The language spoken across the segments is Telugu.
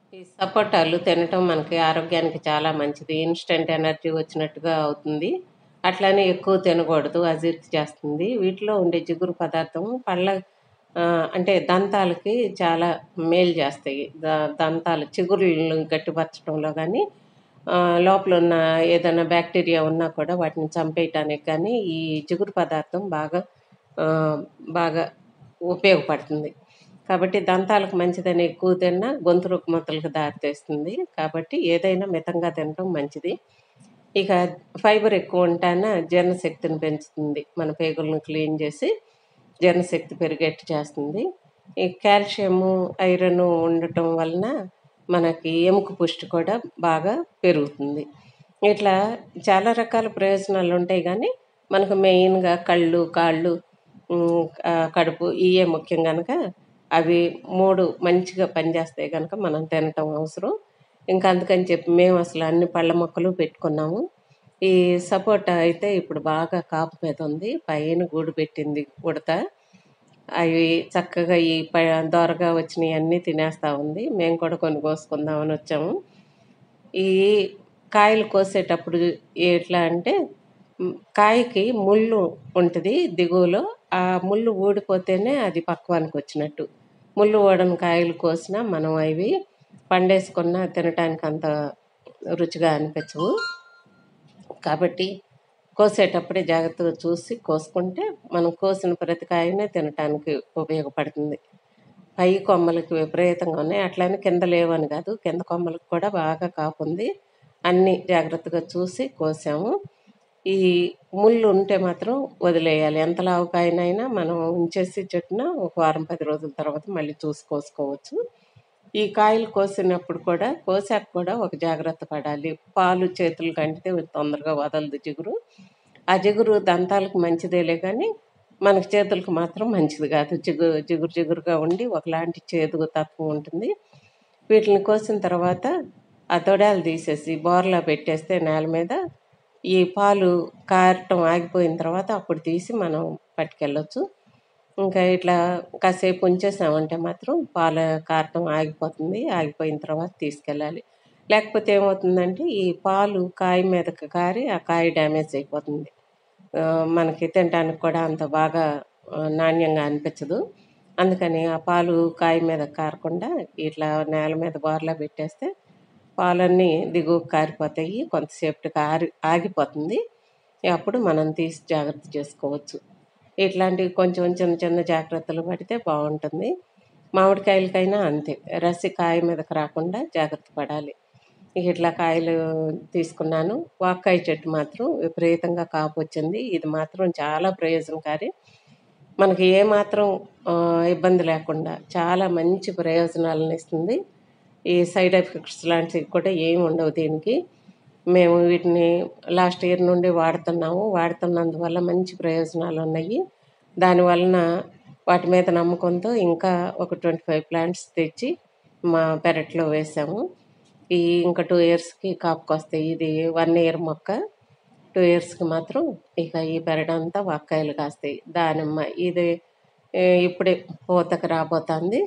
ఈ సపోటాలు తినటం మనకి ఆరోగ్యానికి చాలా మంచిది ఇన్స్టెంట్ ఎనర్జీ వచ్చినట్టుగా అవుతుంది అట్లానే ఎక్కువ తినకూడదు అజీర్తి చేస్తుంది వీటిలో ఉండే జిగురు పదార్థం పళ్ళ ఆ, అంటే దంతాలకి చాలా మేలు చేస్తాయి ద- దంతాలు చిగురులను గట్టిపరచడంలో కానీ లోపల ఉన్న ఏదైనా బ్యాక్టీరియా ఉన్నా కూడా వాటిని చంపేయటానికి కానీ ఈ జిగురు పదార్థం బాగా ఆ, బాగా ఉపయోగపడుతుంది కాబట్టి దంతాలకు మంచిదని ఎక్కువ తిన్నా గొంతు రుగ్మతలకు దారితీస్తుంది కాబట్టి ఏదైనా మితంగా తినడం మంచిది ఇక ఫైబర్ ఎక్కువ ఉంటాన జీర్ణశక్తిని పెంచుతుంది మన పేగులను క్లీన్ చేసి జీర్ణశక్తి పెరిగేట్టు చేస్తుంది ఈ కాల్షియము ఐరన్ ఉండటం వలన మనకి ఎముక పుష్టి కూడా బాగా పెరుగుతుంది ఇట్లా చాలా రకాల ప్రయోజనాలు ఉంటాయి కానీ మనకు మెయిన్గా కళ్ళు కాళ్ళు ఉమ్, ఆ, కడుపు ఇవే ముఖ్యం కనుక అవి మూడు మంచిగా పనిచేస్తాయి కనుక మనం తినటం అవసరం ఇంకా అందుకని చెప్పి మేము అసలు అన్ని పళ్ళ మొక్కలు పెట్టుకున్నాము ఈ సపోటా అయితే ఇప్పుడు బాగా కాపు మీద ఉంది పైన గూడు పెట్టింది ఉడత అవి చక్కగా ఈ ప దోరగా వచ్చినవి అన్నీ తినేస్తూ ఉంది మేము కూడా కొన్ని కోసుకుందామని వచ్చాము ఈ కాయలు కోసేటప్పుడు ఎట్లా అంటే మ్, కాయకి ముళ్ళు ఉంటుంది దిగువలో ఆ ముళ్ళు ఊడిపోతేనే అది పక్వానికి వచ్చినట్టు ముళ్ళు ఊడని కాయలు కోసినా మనం అవి పండేసుకున్న తినటానికి అంత రుచిగా అనిపించవు కాబట్టి కోసేటప్పుడే జాగ్రత్తగా చూసి కోసుకుంటే మనం కోసిన ప్రతి కాయనే తినటానికి ఉపయోగపడుతుంది పై కొమ్మలకి విపరీతంగా ఉన్నాయి అట్లనే కింద లేవని కాదు కింద కొమ్మలకు కూడా బాగా కాపు ఉంది అన్నీ జాగ్రత్తగా చూసి కోసాము ఈ ముళ్ళు ఉంటే మాత్రం వదిలేయాలి ఎంత లావుకాయనైనా మనం ఉంచేసి చెట్టున ఒక వారం పది రోజుల తర్వాత మళ్ళీ చూసి కోసుకోవచ్చు ఈ కాయలు కోసినప్పుడు కూడా కోసాక కూడా ఒక జాగ్రత్త పడాలి పాలు చేతులు కంటితే తొందరగా వదలదు జిగురు ఆ జిగురు దంతాలకు మంచిదేలే కానీ మనకి చేతులకు మాత్రం మంచిది కాదు జిగు జిగురు జిగురుగా ఉండి ఒకలాంటి చేదు తత్వం ఉంటుంది వీటిని కోసిన తర్వాత ఆ తొడాలు తీసేసి బోర్లా పెట్టేస్తే నేల మీద ఈ పాలు కారటం ఆగిపోయిన తర్వాత అప్పుడు తీసి మనం పట్టుకెళ్ళొచ్చు ఇంకా ఇట్లా కాసేపు ఉంచేసామంటే మాత్రం పాల కారటం ఆగిపోతుంది ఆగిపోయిన తర్వాత తీసుకెళ్ళాలి లేకపోతే ఏమవుతుందంటే ఈ పాలు కాయ మీదకి కారి ఆ కాయ డ్యామేజ్ అయిపోతుంది ఆ, మనకి తినడానికి కూడా అంత బాగా ఆ, నాణ్యంగా అనిపించదు అందుకని ఆ పాలు కాయ మీద కారకుండా ఇట్లా నేల మీద బోర్లా పెట్టేస్తే పాలన్నీ దిగువ కారిపోతాయి కొంతసేపటికి ఆరి ఆగిపోతుంది అప్పుడు మనం తీసి జాగ్రత్త చేసుకోవచ్చు ఇట్లాంటివి కొంచెం చిన్న చిన్న జాగ్రత్తలు పడితే బాగుంటుంది మామిడికాయలకైనా అంతే రసి కాయ మీదకి రాకుండా జాగ్రత్త పడాలి ఇక ఇట్లా కాయలు తీసుకున్నాను వాక్కాయ చెట్టు మాత్రం విపరీతంగా కాపు వచ్చింది ఇది మాత్రం చాలా ప్రయోజనకారి మనకి ఏ మాత్రం ఆ, ఇబ్బంది లేకుండా చాలా మంచి ప్రయోజనాలను ఇస్తుంది ఈ సైడ్ ఎఫెక్ట్స్ లాంటివి కూడా ఏమి ఉండవు దీనికి మేము వీటిని లాస్ట్ ఇయర్ నుండి వాడుతున్నాము వాడుతున్నందువల్ల మంచి ప్రయోజనాలు ఉన్నాయి దానివలన వాటి మీద నమ్మకంతో ఇంకా ఒక ట్వంటీ ఫైవ్ ప్లాంట్స్ తెచ్చి మా పెరట్లో వేసాము ఈ ఇంకా టూ ఇయర్స్కి కాపుకొస్తాయి ఇది వన్ ఇయర్ మొక్క టూ ఇయర్స్కి మాత్రం ఇక ఈ పెరడంతా వక్కాయలు కాస్తాయి దానిమ్మ ఇది ఏ, ఇప్పుడే పూతకు రాబోతుంది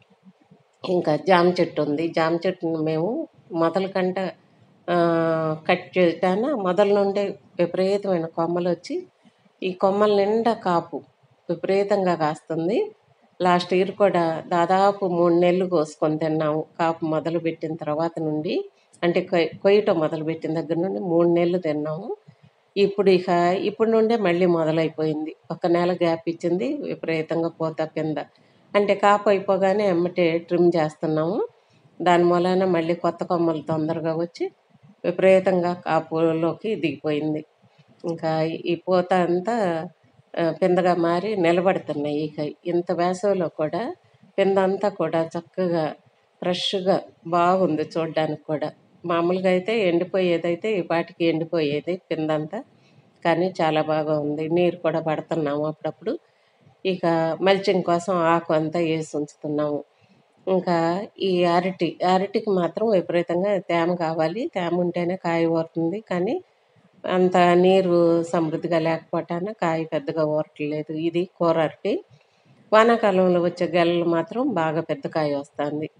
ఇంకా జామ చెట్టు ఉంది జామ చెట్టును మేము మొదల కంట ఆ, కట్ చేయటాన మొదల నుండే విపరీతమైన కొమ్మలు వచ్చి ఈ కొమ్మల నిండా కాపు విపరీతంగా కాస్తుంది లాస్ట్ ఇయర్ కూడా దాదాపు మూడు నెలలు కోసుకొని తిన్నాము కాపు మొదలు పెట్టిన తర్వాత నుండి అంటే కొయ్ కొయ్యటం మొదలు పెట్టిన దగ్గర నుండి మూడు నెలలు తిన్నాము ఇప్పుడు ఇక ఇప్పుడు నుండే మళ్ళీ మొదలైపోయింది ఒక నెల గ్యాప్ ఇచ్చింది విపరీతంగా పోత కింద అంటే కాపు అయిపోగానే ఎమ్మటే ట్రిమ్ చేస్తున్నాము దాని మూలాన మళ్ళీ కొత్త కొమ్మలు తొందరగా వచ్చి విపరీతంగా కాపులోకి దిగిపోయింది ఇంకా ఈ పూత అంతా ఆ, పిందగా మారి నిలబడుతున్నాయి ఇక ఇంత వేసవిలో కూడా పింద అంతా కూడా చక్కగా ఫ్రెష్గా బాగుంది చూడడానికి కూడా మామూలుగా అయితే ఎండిపోయేదైతే ఈ పాటికి ఎండిపోయేది పిందంతా కానీ చాలా బాగా ఉంది నీరు కూడా పడుతున్నాము అప్పుడప్పుడు ఇక మల్చింగ్ కోసం ఆకు అంతా వేసి ఉంచుతున్నాము ఇంకా ఈ అరటి అరటికి మాత్రం విపరీతంగా తేమ కావాలి తేమ ఉంటేనే కాయ ఊరుతుంది కానీ అంత నీరు సమృద్ధిగా లేకపోవటాన కాయ పెద్దగా ఊరట్లేదు ఇది కూర అరటి వానాకాలంలో వచ్చే గెలలు మాత్రం బాగా పెద్ద కాయ వస్తుంది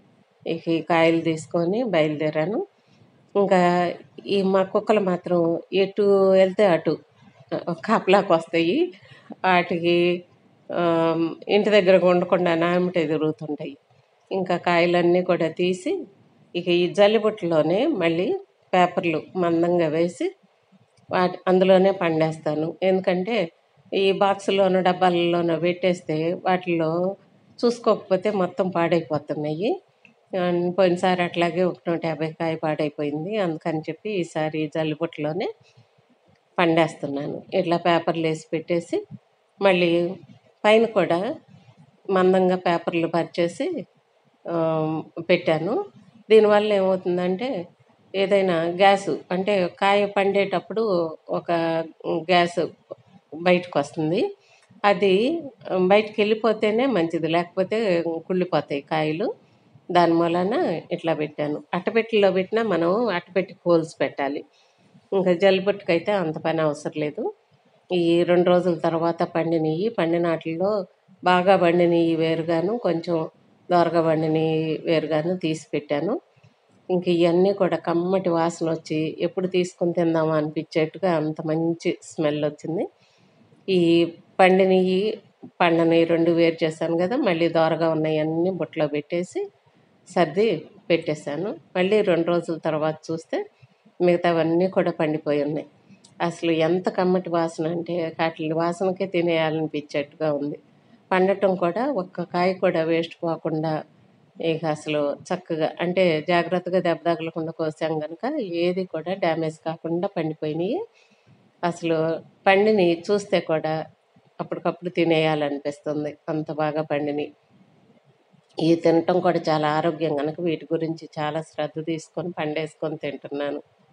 ఇక ఈ కాయలు తీసుకొని బయలుదేరాను ఇంకా ఈ మా కుక్కలు మాత్రం ఎటు వెళ్తే అటు కాపలాకి వస్తాయి వాటికి ఆమ్, ఇంటి దగ్గర ఉండకుండా నామిటే తిరుగుతుంటాయి ఇంకా కాయలన్నీ కూడా తీసి ఇక ఈ జల్లిబుట్టలోనే మళ్ళీ పేపర్లు మందంగా వేసి వాటి అందులోనే పండేస్తాను ఎందుకంటే ఈ బాక్సులోనూ డబ్బాలలోనూ పెట్టేస్తే వాటిలో చూసుకోకపోతే మొత్తం పాడైపోతున్నాయి అండ్ పోయినసారి అట్లాగే ఒక నూట యాభై కాయ పాడైపోయింది అందుకని చెప్పి ఈసారి జల్లిబుట్టలోనే పండేస్తున్నాను ఇట్లా పేపర్లు వేసి పెట్టేసి మళ్ళీ పైన కూడా మందంగా పేపర్లు పరిచేసి ఆ, పెట్టాను దీనివల్ల ఏమవుతుందంటే ఏదైనా గ్యాసు అంటే కాయ పండేటప్పుడు ఒక గ్యాస్ బయటకు వస్తుంది అది బయటకు వెళ్ళిపోతేనే మంచిది లేకపోతే కుళ్ళిపోతాయి కాయలు దాని మూలన ఇట్లా పెట్టాను అట్టపెట్టిలో పెట్టినా మనం అట్టపెట్టి హోల్స్ పెట్టాలి ఇంకా జల్లిబుట్టుకైతే అంత పని అవసరం లేదు ఈ రెండు రోజుల తర్వాత పండినవి పండిన వాటిల్లో బాగా పండినవి వేరుగాను కొంచెం దోరగా పండినవి వేరుగాను తీసి పెట్టాను ఇంక ఇవన్నీ కూడా కమ్మటి వాసన వచ్చి ఎప్పుడు తీసుకుని తిందామా అనిపించేట్టుగా అంత మంచి స్మెల్ వచ్చింది ఈ పండినవి పండని రెండు వేరు చేశాను కదా మళ్ళీ దోరగా ఉన్నాయి అన్నీ బుట్టలో పెట్టేసి సర్ది పెట్టేశాను మళ్ళీ రెండు రోజుల తర్వాత చూస్తే మిగతావన్నీ కూడా పండిపోయి ఉన్నాయి అసలు ఎంత కమ్మటి వాసన అంటే వాటి వాసనకే తినేయాలనిపించేట్టుగా ఉంది పండటం కూడా ఒక్క కాయ కూడా వేస్ట్ పోకుండా ఇక అసలు చక్కగా అంటే జాగ్రత్తగా దెబ్బ తగలకుండా కోసాం కనుక ఏది కూడా డ్యామేజ్ కాకుండా పండిపోయినాయి అసలు పండిని చూస్తే కూడా అప్పటికప్పుడు తినేయాలనిపిస్తుంది అంత బాగా పండినాయి ఈ తినటం కూడా చాలా ఆరోగ్యం కనుక వీటి గురించి చాలా శ్రద్ధ తీసుకొని పండేసుకొని తింటున్నాను